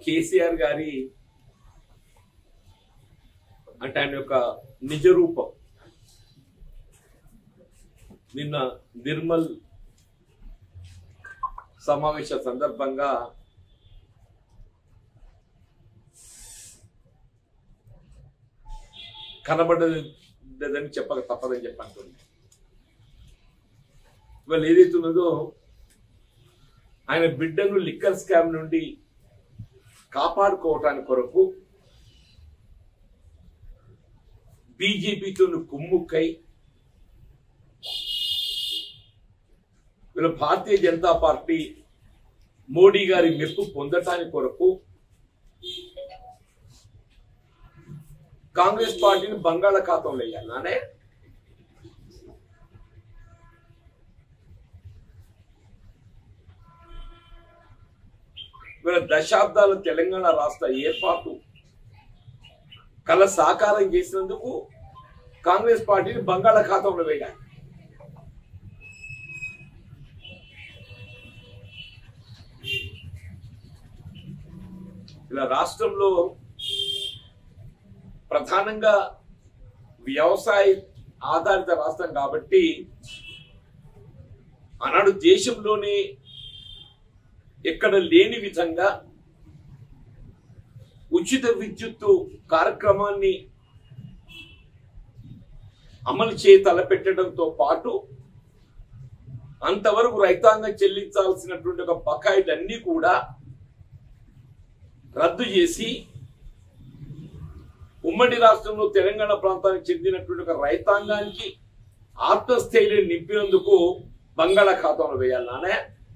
కేసీఆర్ గారి అంటే ఆయన యొక్క నిజ రూపం నిన్న నిర్మల్ సమావేశ సందర్భంగా కనబడలేదని చెప్పక తప్పదని చెప్పంటుంది ఇవాళ ఏదైతే ఉన్నదో ఆయన బిడ్డను లిక్కర్ స్కామ్ నుండి కాపాడుకోవటానికి కొరకు బీజేపీతో కుమ్ముక్కై వీళ్ళ భారతీయ జనతా పార్టీ మోడీ గారి మెప్పు పొందటానికి కొరకు కాంగ్రెస్ పార్టీని బంగాళాఖాతంలో వేయాలనే వీళ్ళ దశాబ్దాల తెలంగాణ రాష్ట్ర ఏర్పాటు కళ సాకారం చేసినందుకు కాంగ్రెస్ పార్టీని బంగాళాఖాతంలో వేయాలి ఇలా రాష్ట్రంలో ప్రధానంగా వ్యవసాయ ఆధారిత రాష్ట్రం కాబట్టి ఆనాడు దేశంలోనే ఎక్కడ లేని విధంగా ఉచిత విద్యుత్తు కార్యక్రమాన్ని అమలు చేయ తలపెట్టడంతో పాటు అంతవరకు రైతాంగం చెల్లించాల్సినటువంటి ఒక బకాయిలన్నీ కూడా రద్దు చేసి ఉమ్మడి రాష్ట్రంలో తెలంగాణ ప్రాంతానికి చెందినటువంటి ఒక రైతాంగానికి ఆత్మస్థైర్యం నింపినందుకు బంగాళాఖాతంలో వేయాలి నానే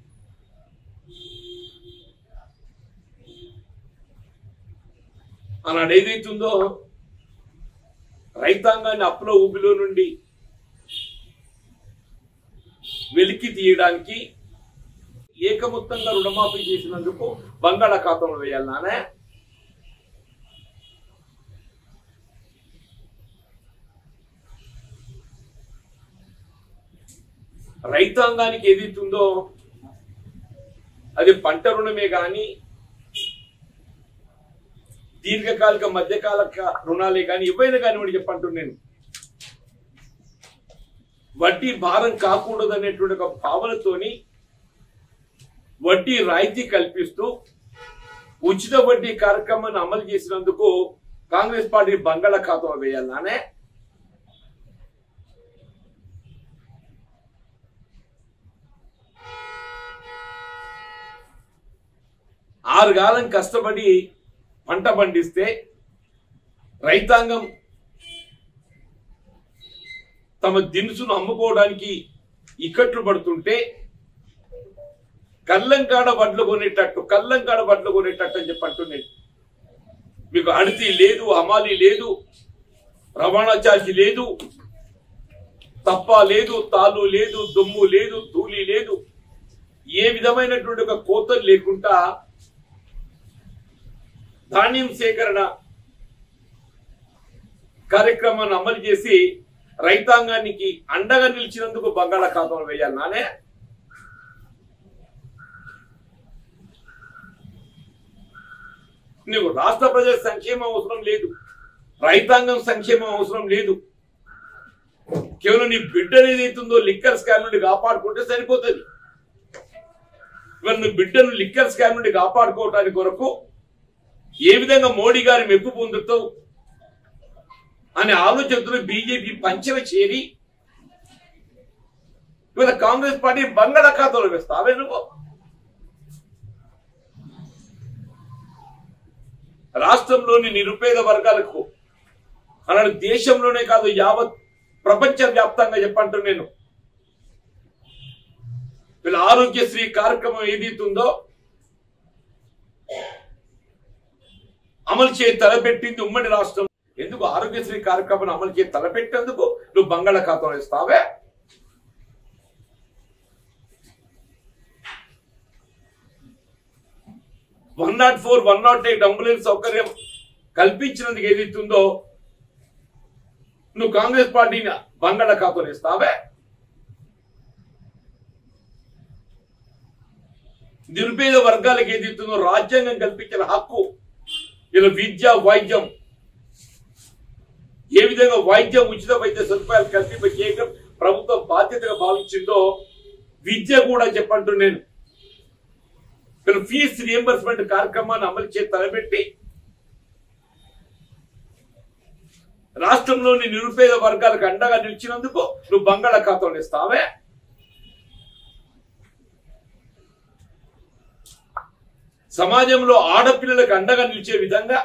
ఆనాడు ఏదైతుందో రైతాంగాన్ని అప్పుల ఊబిలో నుండి వెలికి తీయడానికి ఏకమొత్తంగా రుణమాఫీ చేసినందుకు బంగాళాఖాతంలో వేయాలి నానే రైతాంగానికి ఏదైతుందో అది పంట రుణమే కానీ దీర్ఘకాలిక మధ్యకాలిక రుణాలే కానీ ఇవైనా కానివ్వండి చెప్పంటున్నాను నేను వడ్డీ భారం కాకూడదు అనేటువంటి ఒక భావనతోని వడ్డీ రాయితీ కల్పిస్తూ ఉచిత వడ్డీ కార్యక్రమాన్ని అమలు చేసినందుకు కాంగ్రెస్ పార్టీ బంగాళాఖాతంలో వేయాలనే ఆరు కాలం కష్టపడి పంట పండిస్తే రైతాంగం తమ దినుసును అమ్ముకోవడానికి ఇక్కట్లు పడుతుంటే కల్లంకాడ వడ్లు కొనేటట్టు కల్లంకాడ వడ్లు కొనేటట్టు అని చెప్పంటూ నేను మీకు అడితి లేదు హమాలి లేదు రవాణా ఛార్జీ లేదు తప్ప లేదు తాలు లేదు దుమ్ము లేదు ధూళి లేదు ఏ విధమైనటువంటి ఒక కోతలు లేకుండా ధాన్యం సేకరణ కార్యక్రమాన్ని అమలు చేసి రైతాంగానికి అండగా నిలిచినందుకు బంగాళాఖాతంలో వేయాలి నానే నువ్వు రాష్ట్ర ప్రజల సంక్షేమం అవసరం లేదు రైతాంగం సంక్షేమం అవసరం లేదు కేవలం నీ బిడ్డ ఏదైతుందో లిక్కర్ స్కామ్ నుండి కాపాడుకుంటే సరిపోతుంది ఇవాళ నువ్వు బిడ్డను లిక్కర్ స్కామ్ నుండి కాపాడుకోవటానికి కొరకు ఏ విధంగా మోడీ గారి మెప్పు పొందుతావు అనే ఆలోచనతో బీజేపీ పంచమ చేరి ఇవాళ కాంగ్రెస్ పార్టీ బంగాళాఖాతంలో వేస్తావే నువ్వు రాష్ట్రంలోని నిరుపేద వర్గాలకు అలాంటి దేశంలోనే కాదు యావత్ ప్రపంచ వ్యాప్తంగా చెప్పంటూ నేను వీళ్ళ ఆరోగ్యశ్రీ కార్యక్రమం ఏదైతుందో అమలు చేయ తలపెట్టింది ఉమ్మడి రాష్ట్రం ఎందుకు ఆరోగ్యశ్రీ కార్యక్రమం అమలు చేయ తలపెట్టేందుకు నువ్వు బంగాళాఖాతంలో ఇస్తావే one nought four one nought eight ambulance సౌకర్యం కల్పించినందుకు ఏదైతుందో నువ్వు కాంగ్రెస్ పార్టీని బంగాళాఖాతంలో ఇస్తావే నిరుపేద వర్గాలకు ఏదైతుందో రాజ్యాంగం కల్పించిన హక్కు ఇలా విద్య వైద్యం ఏ విధంగా వైద్యం ఉచిత వైద్య సదుపాయాలు కల్పింప చేయడం ప్రభుత్వం బాధ్యతగా భావించిందో విద్య కూడా చెప్పంటూ నేను వీళ్ళు ఫీజు రియంబర్స్మెంట్ కార్యక్రమాన్ని అమలు చేసి తలపెట్టి రాష్ట్రంలోని నిరుపేద వర్గాలకు అండగా నిలిచినందుకు నువ్వు బంగాళాఖాతంలో ఇస్తావే సమాజంలో ఆడపిల్లలకు అండగా నిలిచే విధంగా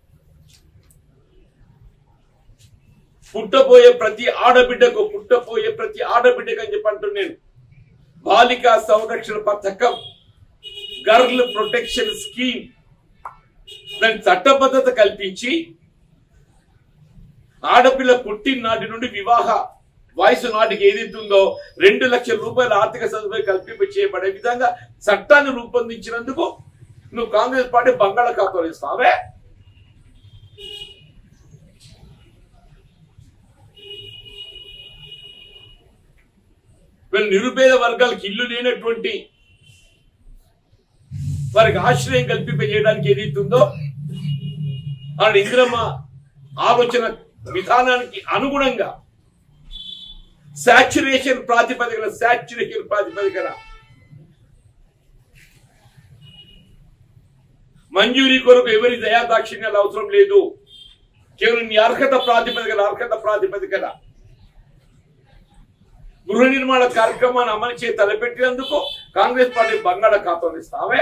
పుట్టబోయే ప్రతి ఆడబిడ్డకు పుట్టబోయే ప్రతి ఆడబిడ్డకు అని చెప్పంటూ నేను బాలికా సంరక్షణ పథకం గర్ల్ ప్రొటెక్షన్ స్కీమ్ దాని చట్టబద్ధత కల్పించి ఆడపిల్ల పుట్టిన నాటి నుండి వివాహ వయసు నాటికి ఏదైతుందో రెండు లక్షల రూపాయల ఆర్థిక సదుపాయం కల్పింప చేయబడే విధంగా చట్టాన్ని రూపొందించినందుకు నువ్వు కాంగ్రెస్ పార్టీ బంగాళాఖాతంలో ఇస్తావే వీళ్ళు నిరుపేద వర్గాలకు ఇల్లు లేనటువంటి వారికి ఆశ్రయం కల్పింపజేయడానికి ఏదైతుందో ఆడ ఇంద్రమ్మ ఆలోచన విధానానికి అనుగుణంగా సాచురేషన్ ప్రాతిపదికన సాచురేషన్ ప్రాతిపదికన మంజూరీ కొరకు ఎవరి దయాదాక్షిణ్యాలు అవసరం లేదు కేవలం నీ అర్హత ప్రాతిపదికన అర్హత ప్రాతిపదికన గృహ నిర్మాణ కార్యక్రమాన్ని అమలు చేసి తలపెట్టినందుకు కాంగ్రెస్ పార్టీ బంగాళాఖాతంలో ఇస్తావే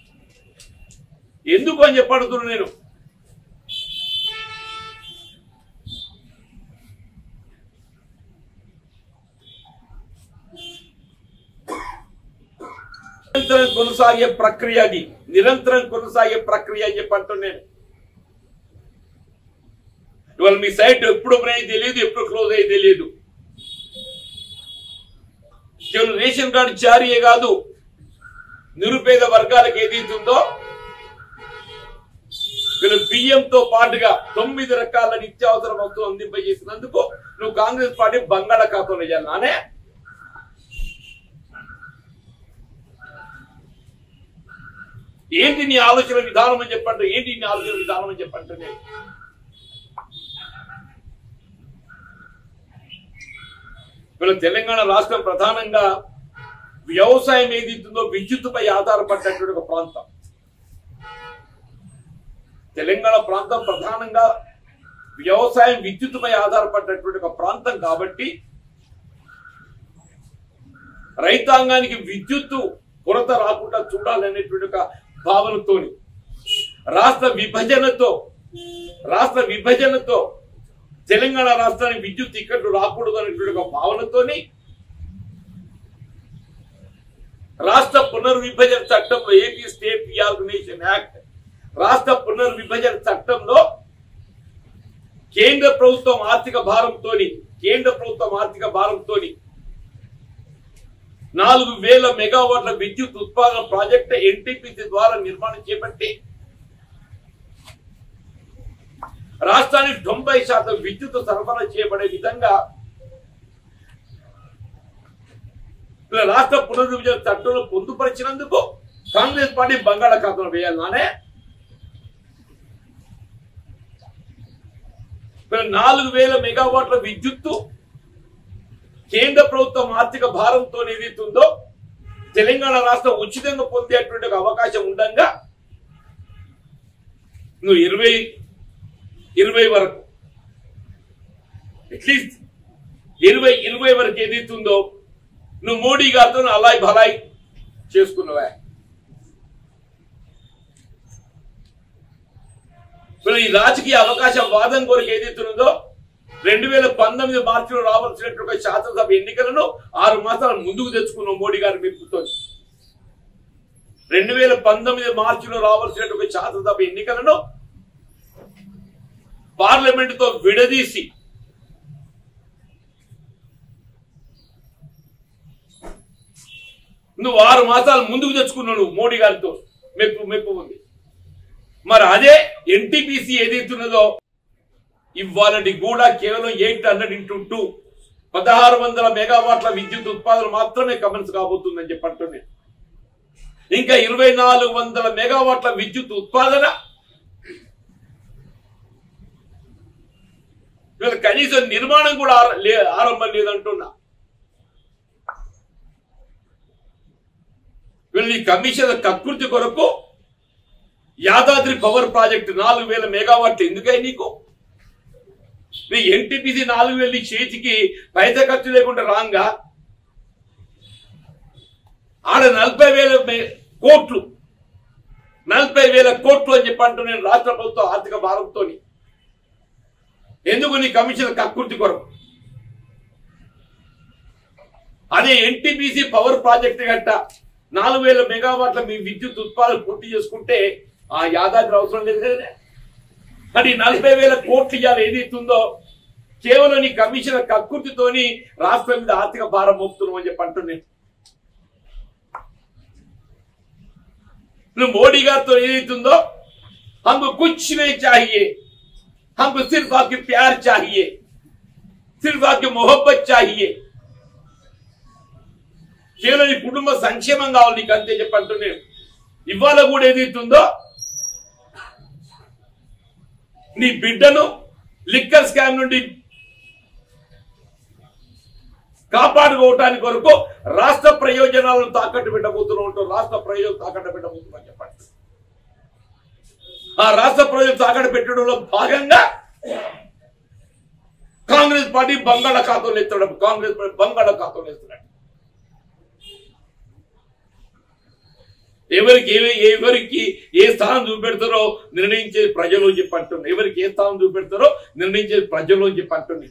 ఎందుకు అని చెప్పడుతున్నా నేను నిరంతరం కొనసాగే ప్రక్రియ అది నిరంతరం కొనసాగే ప్రక్రియ అని చెప్పంటూ నేను ఇవాళ మీ సైట్ ఎప్పుడు ఓపెన్ అయ్యి తెలియదు ఎప్పుడు క్లోజ్ అయ్యి తెలియదు కేవలం రేషన్ కార్డు జారీయే కాదు నిరుపేద వర్గాలకు ఏదైతుందో వీళ్ళు బియ్యంతో పాటుగా తొమ్మిది రకాల నిత్యావసర వస్తువులు అందింపజేసినందుకు నువ్వు కాంగ్రెస్ పార్టీ బంగాళాఖాతంలో చేయాలనే ఏంటి నీ ఆలోచన విధానం అని చెప్పండి ఏంటి నీ ఆలోచన విధానం అని చెప్పండి నేను వీళ్ళ తెలంగాణ రాష్ట్రం ప్రధానంగా వ్యవసాయం ఏదైతుందో విద్యుత్తుపై ఆధారపడ్డటువంటి ఒక ప్రాంతం తెలంగాణ ప్రాంతం ప్రధానంగా వ్యవసాయం విద్యుత్తుపై ఆధారపడ్డటువంటి ఒక ప్రాంతం కాబట్టి రైతాంగానికి విద్యుత్తు కొరత రాకుండా చూడాలనేటువంటి ఒక భావనతోని రాష్ట్ర విభజనతో రాష్ట్ర విభజనతో తెలంగాణ రాష్ట్రానికి విద్యుత్ ఇక్కట్లు రాకూడదు అనేటువంటి ఒక భావనతోని రాష్ట్ర పునర్విభజన చట్టంలో ఏపీ స్టేట్ రీఆర్గనైజేషన్ యాక్ట్ రాష్ట్ర పునర్విభజన చట్టంలో కేంద్ర ప్రభుత్వం ఆర్థిక భారంతో కేంద్ర ప్రభుత్వం ఆర్థిక భారంతో నాలుగు వేల మెగావాట్ల విద్యుత్ ఉత్పాదన ప్రాజెక్టు ఎన్టీపీసీ ద్వారా నిర్మాణం చేపట్టి రాష్ట్రానికి తొంభై శాతం విద్యుత్ సరఫరా చేయబడే విధంగా ఇలా రాష్ట్ర పునర్విభజన చట్టంలో పొందుపరిచినందుకు కాంగ్రెస్ పార్టీ బంగాళాఖాతంలో వేయాలనే ఇలా నాలుగు వేల మెగావాట్ల విద్యుత్తు కేంద్ర ప్రభుత్వం ఆర్థిక భారంతో ఏదైతుందో తెలంగాణ రాష్ట్రం ఉచితంగా పొందేటువంటి ఒక అవకాశం ఉండగా నువ్వు ఇరవై ఇరవై వరకు అట్లీస్ట్ ఇరవై ఇరవై వరకు ఏదైతుందో నువ్వు మోడీ గారితో అలాయ్ భలాయ్ చేసుకున్నావా ఇప్పుడు ఈ రాజకీయ అవకాశం వాదం కొరకు ఏదైతున్నదో రెండు వేల పంతొమ్మిది మార్చిలో రావాల్సినటువంటి శాసనసభ ఎన్నికలను ఆరు మాసాల ముందుకు తెచ్చుకున్నాం మోడీ గారి మెప్పుతో రెండు వేల పంతొమ్మిది మార్చిలో రావాల్సినటువంటి శాసనసభ ఎన్నికలను పార్లమెంట్ తో విడదీసి నువ్వు ఆరు మాసాలు ముందుకు తెచ్చుకున్నావు నువ్వు మోడీ గారితో మెప్పు మెప్పు ఉంది మరి అదే ఎన్టీపీసీ ఏదైతున్నదో ఇవ్వాలని కూడా కేవలం ఎయిట్ హండ్రెడ్ ఇంటూ టూ పదహారు వందల మెగావాట్ల విద్యుత్ ఉత్పాదన మాత్రమే కమెన్స్ కాబోతుందని చెప్పంటున్నాను ఇంకా ఇరవై నాలుగు వందల మెగావాట్ల విద్యుత్ ఉత్పాదన ఇవాళ కనీసం నిర్మాణం కూడా ఆర- లే- ఆరంభం లేదంటున్నా వీళ్ళు ఈ కమిషన్ కకృతి కొరకు యాదాద్రి పవర్ ప్రాజెక్ట్ నాలుగు వేల మెగావాట్లు ఎందుకై నీకు నీ ఎన్టీపీసీ నాలుగు వేలు నీ చేతికి పైసా ఖర్చు లేకుండా రాంగా ఆడ నలభై వేల మే- కోట్లు నలభై వేల కోట్లు అని చెప్పి అంటూ నేను రాష్ట్ర ప్రభుత్వ ఆర్థిక భారంతో ఎందుకు నీ కమిషన్ కకృతి కొరకు అదే ఎన్టీపీసీ పవర్ ప్రాజెక్ట్ గట్ట నాలుగు వేల మెగావాట్ల మీ విద్యుత్ ఉత్పాదన పూర్తి చేసుకుంటే ఆ యాదాద్రి అవసరం లేదు కదా మరి నలభై వేల కోట్లు ఇవ్వాలి ఏదైతుందో కేవలం నీ కమిషన్ కకృతితోని రాష్ట్రం మీద ఆర్థిక భారం మోపుతున్నాం అని చెప్పి అంటున్నాను నువ్వు మోడీ గారితో ఏదైతుందో हमको कुछ नहीं चाहिए हमको सिर्फ आपकी प्यार चाहिए सिर्फ आपकी मोहब्बत चाहिए కేవలం ఈ కుటుంబ సంక్షేమం కావాలి నీకు అంతే చెప్పంటూ నేను ఇవాళ కూడా ఏదైతుందో నీ బిడ్డను లిక్కర్ స్కామ్ నుండి కాపాడుకోవటానికి కొరకు రాష్ట్ర ప్రయోజనాలను తాకట్టు పెట్టబోతున్నాం అంటూ రాష్ట్ర ప్రయోజనం తాకట్టు పెట్టబోతున్నాం చెప్పండి ఆ రాష్ట్ర ప్రజలు తాకట్టు పెట్టడంలో భాగంగా కాంగ్రెస్ పార్టీ బంగాళాఖాతంలో ఎత్తడం కాంగ్రెస్ పార్టీ బంగాళాఖాతంలో ఎత్తున్నాడు ఎవరికి ఏ ఎవరికి ఏ స్థానం చూపెడతారో నిర్ణయించేది ప్రజలు అని చెప్పి అంటున్నారు ఎవరికి ఏ స్థానం చూపెడతారో నిర్ణయించేది ప్రజలు అని చెప్పి అంటున్నారు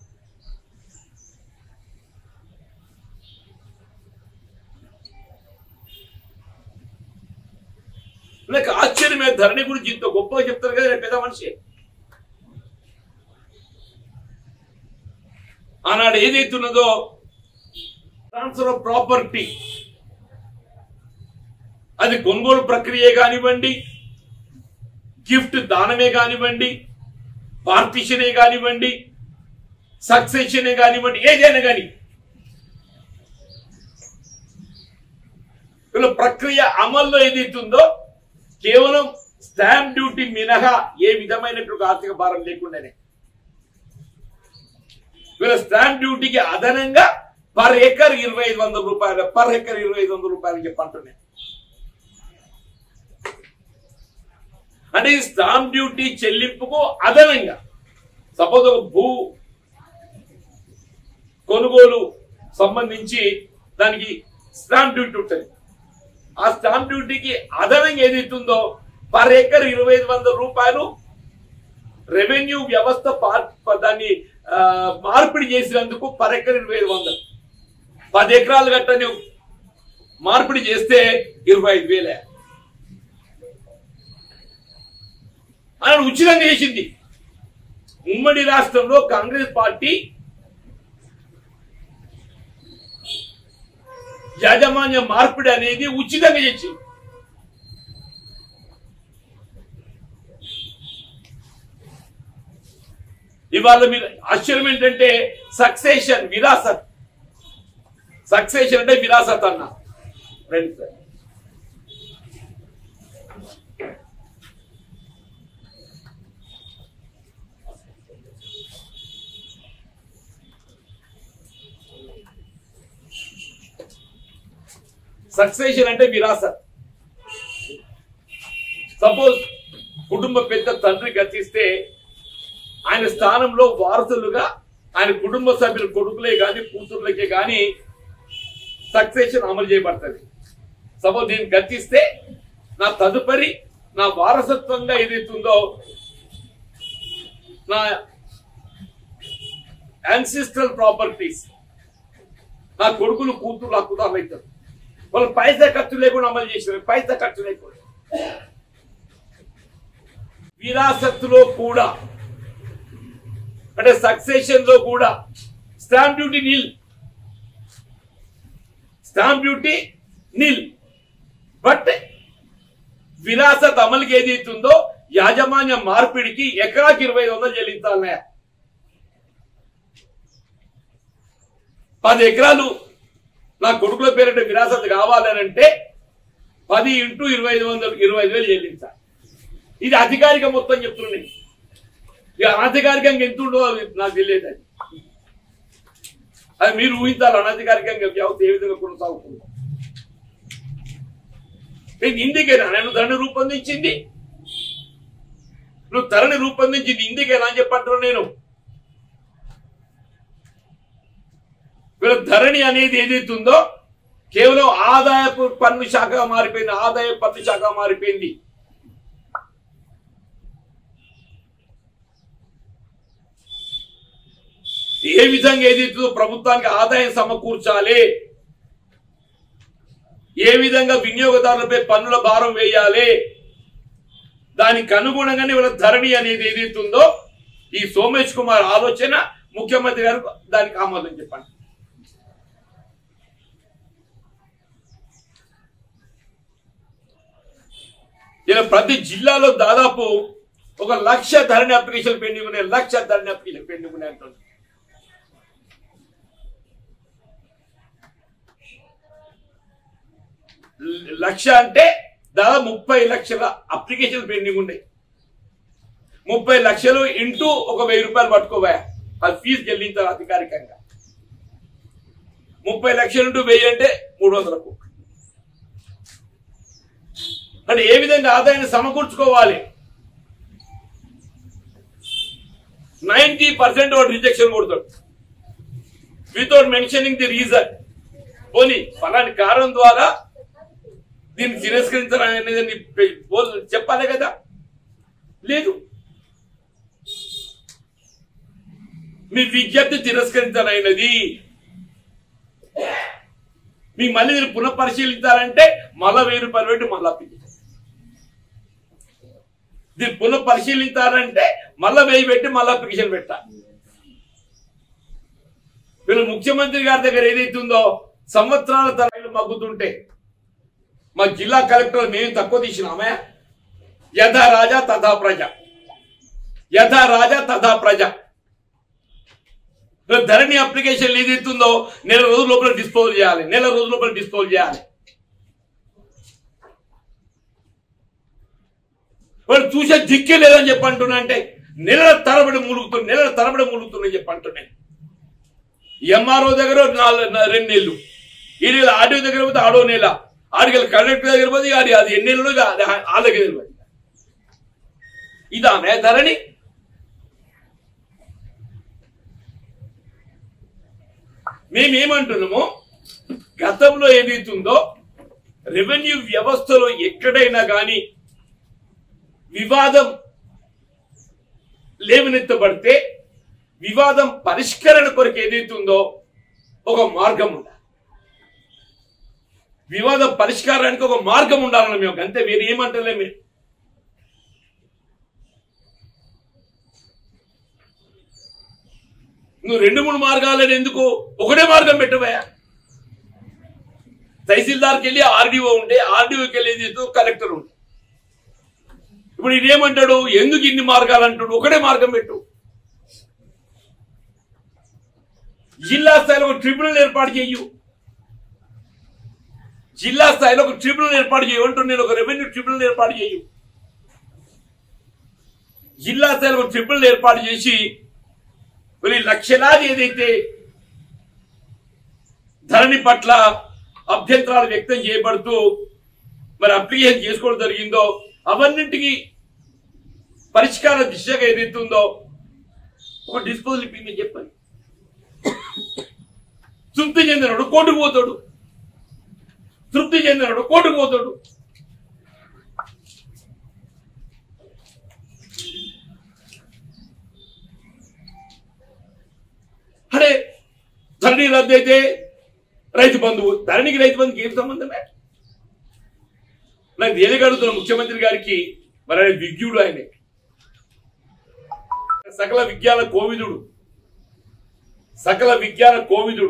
నాకు ఆశ్చర్యమే ధరణి గురించి ఇంత గొప్పగా చెప్తారు కదా పెద్ద మనిషి ఆనాడు ఏదైతున్నదో ట్రాన్స్ఫర్ ఆఫ్ ప్రాపర్టీ అది కొనుగోలు ప్రక్రియ కానివ్వండి గిఫ్ట్ దానమే కానివ్వండి పార్టీషనే కానివ్వండి సక్సెషనే కానివ్వండి ఏదైనా కానీ వీళ్ళ ప్రక్రియ అమల్లో ఏదైతుందో కేవలం స్టాంప్ డ్యూటీ మినహా ఏ విధమైనటువంటి ఆర్థిక భారం లేకుండానే వీళ్ళ స్టాంప్ డ్యూటీకి అదనంగా పర్ ఎకర్ ఇరవై ఐదు వందల రూపాయలు పర్ ఎకర్ ఇరవై ఐదు వందల రూపాయలు చెప్పంటున్నాయి అంటే ఈ స్టాంప్ డ్యూటీ చెల్లింపుకు అదనంగా సపోజ్ ఒక భూ కొనుగోలు సంబంధించి దానికి స్టాంప్ డ్యూటీ ఉంటుంది ఆ స్టాంప్ డ్యూటీకి అదనంగా ఏదైతుందో పర్ ఎకర్ ఇరవై ఐదు వందల రూపాయలు రెవెన్యూ వ్యవస్థ పార్- దాన్ని ఆ, మార్పిడి చేసినందుకు పర్ ఎకర్ ఇరవై ఐదు వందలు పది ఎకరాలు గట్ట నువ్వు మార్పిడి చేస్తే ఇరవై ఐదు వేలే ఆయన ఉచితంగా చేసింది ఉమ్మడి రాష్ట్రంలో కాంగ్రెస్ పార్టీ యాజమాన్య మార్పిడి అనేది ఉచితంగా చేసింది ఇవాళ మీరు ఆశ్చర్యం ఏంటంటే సక్సేషన్ విరాసత్ సక్సేషన్ అంటే విరాసత్ అన్న ఫ్రెండ్స్ సక్సేషన్ అంటే విరాసత్ సపోజ్ కుటుంబ పెద్ద తండ్రి గతిస్తే ఆయన స్థానంలో వారసులుగా ఆయన కుటుంబ సభ్యుల కొడుకులే గాని కూతుర్లకే గాని సక్సేషన్ అమలు చేయబడుతుంది సపోజ్ దీన్ని గతిస్తే నా తదుపరి నా వారసత్వంగా ఏదైతుందో నా యాన్సిస్ట్రల్ ప్రాపర్టీస్ నా కొడుకులు కూతురు హక్కుదారులు అవుతారు వాళ్ళు పైసా ఖర్చు లేకుండా అమలు చేసిన పైసా ఖర్చు లేకుండా విరాసత్తులో కూడా అంటే సక్సెషన్ లో కూడా stamp duty nil stamp duty nil but విరాసత్ అమలుకి ఏదైతుందో యాజమాన్య మార్పిడికి ఎకరాకి ఇరవై ఐదు వందలు చెల్లించాలనే పది ఎకరాలు నా కొడుకుల పేరిట విరాసత్ కావాలని అంటే పది ఇంటూ ఇరవై ఐదు వందలు ఇరవై ఐదు వేలు చెల్లించాలి ఇది అధికారిక మొత్తం చెప్తున్నాను ఇక అనధికారికంగా ఎంత ఉండో అది నాకు తెలియదు అది అది మీరు ఊహించాలి అనధికారికంగా వ్యవస్థ ఏ విధంగా కొనసాగుతుందో ఇది ఇందుకేనా నేను ధరని రూపొందించింది నువ్వు ధరని రూపొందించింది ఇందుకేనా అని చెప్పంటున్నా నేను వీళ్ళ ధరణి అనేది ఏదైతుందో కేవలం ఆదాయపు పన్ను శాఖగా మారిపోయింది ఆదాయ పన్ను శాఖగా మారిపోయింది ఏ విధంగా ఏదైతుందో ప్రభుత్వానికి ఆదాయం సమకూర్చాలి ఏ విధంగా వినియోగదారులపై పన్నుల భారం వేయాలి దానికి అనుగుణంగానే వీళ్ళ ధరణి అనేది ఏదైతుందో ఈ సోమేష్ కుమార్ ఆలోచన ముఖ్యమంత్రి గారు దానికి ఆమోదం చెప్పండి ఇలా ప్రతి జిల్లాలో దాదాపు ఒక లక్ష ధరణి అప్లికేషన్ పెండింగ్ ఉన్నాయి లక్ష ధరణి అప్లికేషన్ పెండింగ్ ఉన్నాయి అంటుంది ల- లక్ష అంటే దాదాపు ముప్పై లక్షల అప్లికేషన్ పెండింగ్ ఉన్నాయి ముప్పై లక్షలు ఇంటూ ఒక వెయ్యి రూపాయలు పట్టుకోబోయా అది ఫీజు చెల్లించాలి అధికారికంగా ముప్పై లక్షలు ఇంటూ వెయ్యి అంటే మూడు వందలకు అంటే ఏ విధంగా ఆదాయాన్ని సమకూర్చుకోవాలి నైన్టీ పర్సెంట్ వాడు రిజెక్షన్ కొడతాడు వితౌట్ మెన్షనింగ్ ది రీజన్ పోనీ ఫలాని కారణం ద్వారా దీన్ని తిరస్కరించడం అనేది పె- బోల్- చెప్పాలి కదా లేదు మీ విజ్ఞప్తి తిరస్కరించనైనది మీ మళ్ళీ మీరు పునఃపరిశీలించాలంటే మళ్ళా వెయ్యి రూపాయలు పెట్టి మళ్ళా అప్లికేషన్ దీన్ని పునఃపరిశీలించాలంటే మళ్ళా వెయ్యి పెట్టి మళ్ళా అప్లికేషన్ పెట్టాలి వీళ్ళు ముఖ్యమంత్రి గారి దగ్గర ఏదైతే ఉందో సంవత్సరాల తరగతి మగ్గుతుంటే మా జిల్లా కలెక్టర్ మేము తక్కువ తీసినామే యథా రాజా తథా ప్రజ యథా రాజా తథా ప్రజ ధరణి అప్లికేషన్ ఏదైతుందో నెల రోజుల లోపల డిస్పోజ్ చేయాలి నెల రోజుల లోపల డిస్పోజ్ చేయాలి వాడు చూసే దిక్కే లేదని చెప్పి అంటున్నా అంటే నెలల తరబడి ములుగుతుంది నెలల తరబడి ములుగుతుందని చెప్పి అంటున్నాయి ఎంఆర్ఓ దగ్గర నాలుగు నా- రెండు నెలలు ఈ నెల ఆడియో దగ్గర పోతే ఆడో నెల ఆడికి కలెక్టర్ దగ్గర పోతే అది అది ఎన్ని నెలలు ఇక అది వాళ్ళ దగ్గర తెలియదు ఇదానే ధరణి మేమేమంటున్నాము గతంలో ఏదైతుందో రెవెన్యూ వ్యవస్థలో ఎక్కడైనా కానీ వివాదం లేవనెత్తబడితే వివాదం పరిష్కరణ కొరకు ఏదైతుందో ఒక మార్గం ఉండాలి వివాదం పరిష్కారానికి ఒక మార్గం ఉండాలని మేము అంతే వేరే ఏమంటలే మీరు నువ్వు రెండు మూడు మార్గాలని ఎందుకు ఒకటే మార్గం పెట్టవయా తహసీల్దార్కి వెళ్ళి ఆర్డీఓ ఉంటే ఆర్డీఓకి వెళ్ళి ఏది చేస్తుందో కలెక్టర్ ఉంటే ఇప్పుడు ఇదేమంటాడు ఎందుకు ఇన్ని మార్గాలు అంటాడు ఒకటే మార్గం పెట్టు జిల్లా స్థాయిలో ఒక ట్రిబ్యునల్ ఏర్పాటు చేయు జిల్లా స్థాయిలో ఒక ట్రిబ్యునల్ ఏర్పాటు చేయు అంటూ నేను ఒక రెవెన్యూ ట్రిబ్యునల్ ఏర్పాటు చేయు జిల్లా స్థాయిలో ఒక ట్రిబ్యునల్ ఏర్పాటు చేసి మరి లక్షలాది ఏదైతే ధరణి పట్ల అభ్యంతరాలు వ్యక్తం చేయబడుతూ మరి అప్లికేషన్ చేసుకోవడం జరిగిందో అవన్నింటికి పరిష్కార దిశగా ఏదైతే ఉందో ఒక డిస్పోజల్ ఇప్పింది చెప్పండి తృప్తి చెందినడు కోర్టుకు పోతాడు తృప్తి చెందినడు కోర్టుకు పోతాడు అరే ధరణి రద్దు అయితే రైతు బంధువు ధరణికి రైతు బంధుకి ఏం సంబంధమే నాకు తెలియగలుగుతున్న ముఖ్యమంత్రి గారికి మరి ఆయన విజ్ఞుడు ఆయన సకల విజ్ఞాన కోవిదుడు సకల విజ్ఞాన కోవిదుడు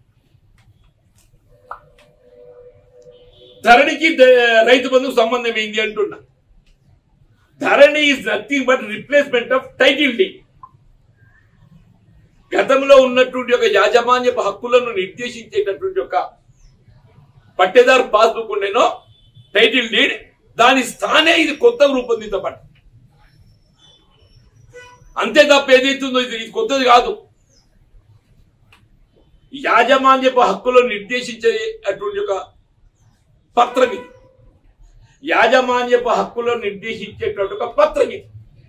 ధరణికి ద- రైతు బంధుకు సంబంధం ఏంది అంటున్నా Dharani is nothing but replacement of title deed గతంలో ఉన్నటువంటి ఒక యాజమాన్యపు హక్కులను నిర్దేశించేటటువంటి ఒక పట్టేదారు పాస్బుక్ ఉండేనో టైటిల్ డీడ్ దాని స్థానే ఇది కొత్త రూపొందించబడ్డ అంతే తప్ప ఏదైతుందో ఇది ఇది కొత్తది కాదు యాజమాన్యపు హక్కులో నిర్దేశించే అటువంటి ఒక పత్రం ఇది యాజమాన్యపు హక్కులో నిర్దేశించేటువంటి ఒక పత్రం ఇది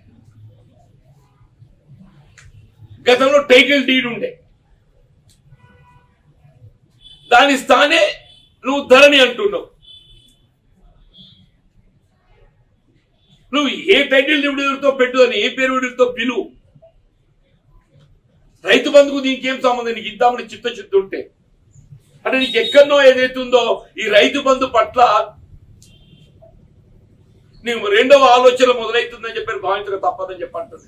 గతంలో టైటిల్ డీడ్ ఉండే దాని స్థానే నువ్వు ధరణి అంటున్నావు నువ్వు ఏ టైటిల్ విడుదలతో పెట్టు అని ఏ పేరు విడుదలతో పిలువు రైతు బంధుకు దీనికి ఏం సంబంధం నీకు ఇద్దామని చిత్తశుద్ధి ఉంటే అంటే నీకు ఎక్కడనో ఏదైతుందో ఈ రైతు బంధు పట్ల నీకు రెండవ ఆలోచన మొదలవుతుందని చెప్పి భావించక తప్పదని చెప్పి అంటుంది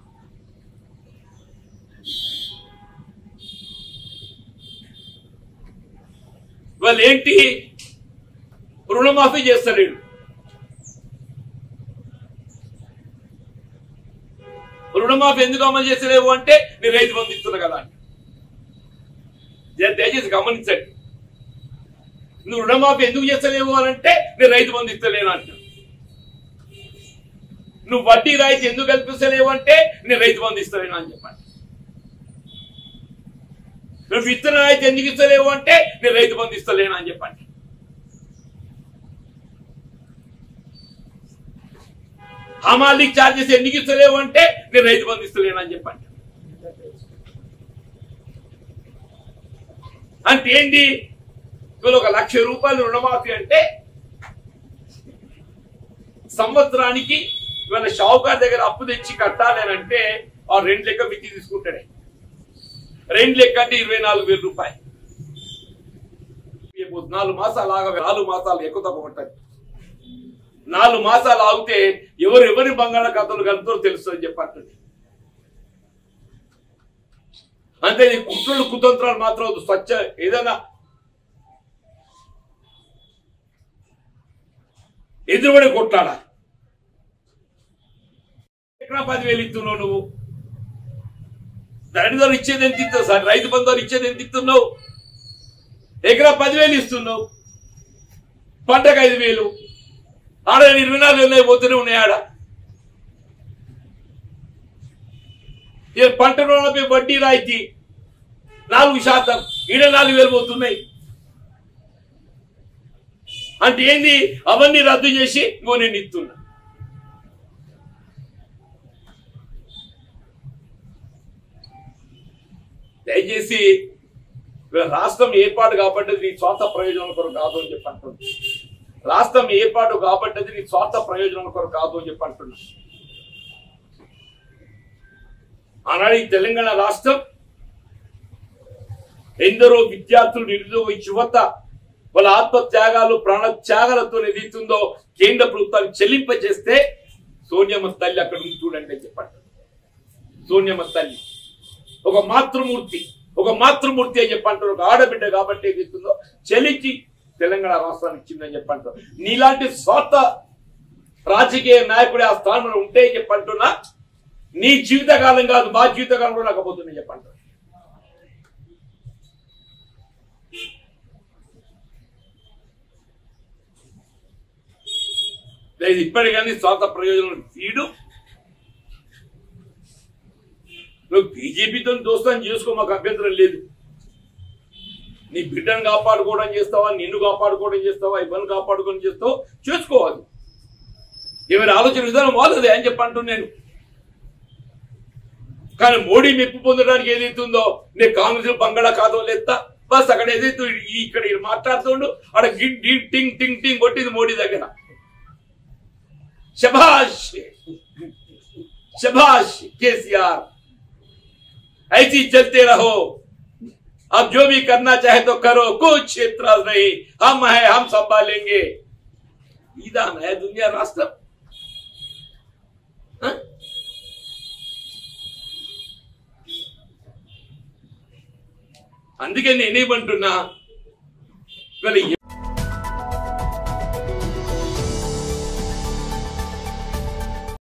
వాళ్ళు ఏంటి రుణమాఫీ చేస్తలేడు రుణమాఫీ ఎందుకు అమలు చేసలేవు అంటే నేను రైతు బంధు ఇస్తున్నా కదా అని దయ- దయచేసి గమనించండి నువ్వు రుణమాఫీ ఎందుకు చేస్తలేవు అని అంటే నేను రైతు బంధు ఇస్తలేను అంట నువ్వు వడ్డీ రాయితీ ఎందుకు కల్పిస్తలేవు అంటే నేను రైతు బంధు ఇస్తలేను అని చెప్పండి నువ్వు విత్తన రాయితీ ఎందుకు ఇస్తలేవు అంటే నేను రైతు బంధు ఇస్తలేను అని చెప్పండి హమాలిక్ ఛార్జెస్ ఎందుకు ఇస్తలేవు అంటే నేను రైతు బంధు ఇస్తలేను అని చెప్పండి అంటే ఏంటి ఇవాళ ఒక లక్ష రూపాయలు రుణమాఫీ అంటే సంవత్సరానికి ఇవాళ షావుకార్ దగ్గర అప్పు తెచ్చి కట్టాలి అని అంటే ఆ రెండు లెక్క మిత్తి తీసుకుంటాడే రెండు లెక్క అంటే ఇరవై నాలుగు వేల రూపాయలు రేపు నాలుగు మాసాలు ఆగ నాలుగు మాసాలు ఎక్కువ తక్కువ ఉంటుంది నాలుగు మాసాలు ఆగితే ఎవరు ఎవరి బంగాళాఖాతాలు కలుపుతారో తెలుస్తుందని చెప్పండి అంతే నీ కుట్రలు కుతంత్రాలు మాత్రం వద్దు. స్వచ్ఛ ఏదైనా ఎదురుబడి కొట్లాడాలి ఎక్కడ పదివేలు ఇస్తున్నావు నువ్వు ధరణిదారు ఇచ్చేది ఎంత ఇస్తావు సార్ రైతు బంధువులు ఇచ్చేది ఎంత ఇస్తున్నావు ఎకరా పదివేలు ఇస్తున్నావు పంటకు ఐదు వేలు ఆడ ఇరవై నాలుగు వేలు పోతూనే ఉన్నాయి ఆడ ఇక పంట రుణాలపై వడ్డీ రాయితీ నాలుగు శాతం ఈడ నాలుగు వేలు పోతున్నాయి అంటే ఏంది అవన్నీ రద్దు చేసి ఇంకో నేను ఇస్తున్నా దయచేసి వీళ్ళ రాష్ట్రం ఏర్పాటు కాబట్టది నీ స్వార్థ ప్రయోజనం కొరకు కాదు అని చెప్పి అంటుంది రాష్ట్రం ఏర్పాటు కాబట్టది నీ స్వార్థ ప్రయోజనం కొరకు కాదు అని చెప్పి అంటున్నా ఆనాడు ఈ తెలంగాణ రాష్ట్రం ఎందరో విద్యార్థులు నిరుద్యోగ యువత వాళ్ళ ఆత్మ త్యాగాలు ప్రాణ త్యాగాలతో ఏదైతుందో కేంద్ర ప్రభుత్వానికి చెల్లింప చేస్తే సోనియమ్మ తల్లి అక్కడ ఉంది చూడండి అని చెప్పండి సోనియమ్మ తల్లి ఒక మాతృమూర్తి ఒక మాతృమూర్తి అని చెప్పంటారు ఒక ఆడబిడ్డ కాబట్టి ఏదైతుందో చెల్లించి తెలంగాణ రాష్ట్రానికి ఇచ్చిందని చెప్పంటారు నీలాంటి స్వార్థ రాజకీయ నాయకుడు ఆ స్థానంలో ఉంటే చెప్పంటున్నా నీ జీవితకాలం కాదు మా జీవితకాలం కూడా రాకపోతుంది చెప్పంటారు లేదు ఇప్పటికీ స్వార్థ ప్రయోజనం తీయడు నువ్వు బీజేపీతో దోస్తాను చేసుకో మాకు అభ్యంతరం లేదు నీ బిడ్డను కాపాడుకోవడం చేస్తావా నిన్ను కాపాడుకోవడం చేస్తావా ఇబ్బంది కాపాడుకోవడం చేస్తావా చేసుకోవాలి ఎవరి ఆలోచన విధానం వాళ్ళదే అని చెప్పి అంటున్నాను నేను కానీ మోడీ మెప్పు పొందడానికి ఏదైతుందో నేను కాంగ్రెస్ బంగాళా కాదో లేస్తా బస్ అక్కడ ఏదైతే ఈ- ఇక్కడ ఈయన మాట్లాడుతుండు అక్కడ గిడ్ గిడ్ టింగ్ టింగ్ టింగ్ కొట్టింది మోడీ దగ్గర శభాష్ శభాష్ కేసీఆర్ ऐसी चलते रहो अब जो भी करना चाहे तो करो कुछ एतराज नहीं हम है हम संभालेंगे ఇదాన దునియా రాష్ట్రం ఆ? అందుకే నేనేమంటున్నా ఇవాళ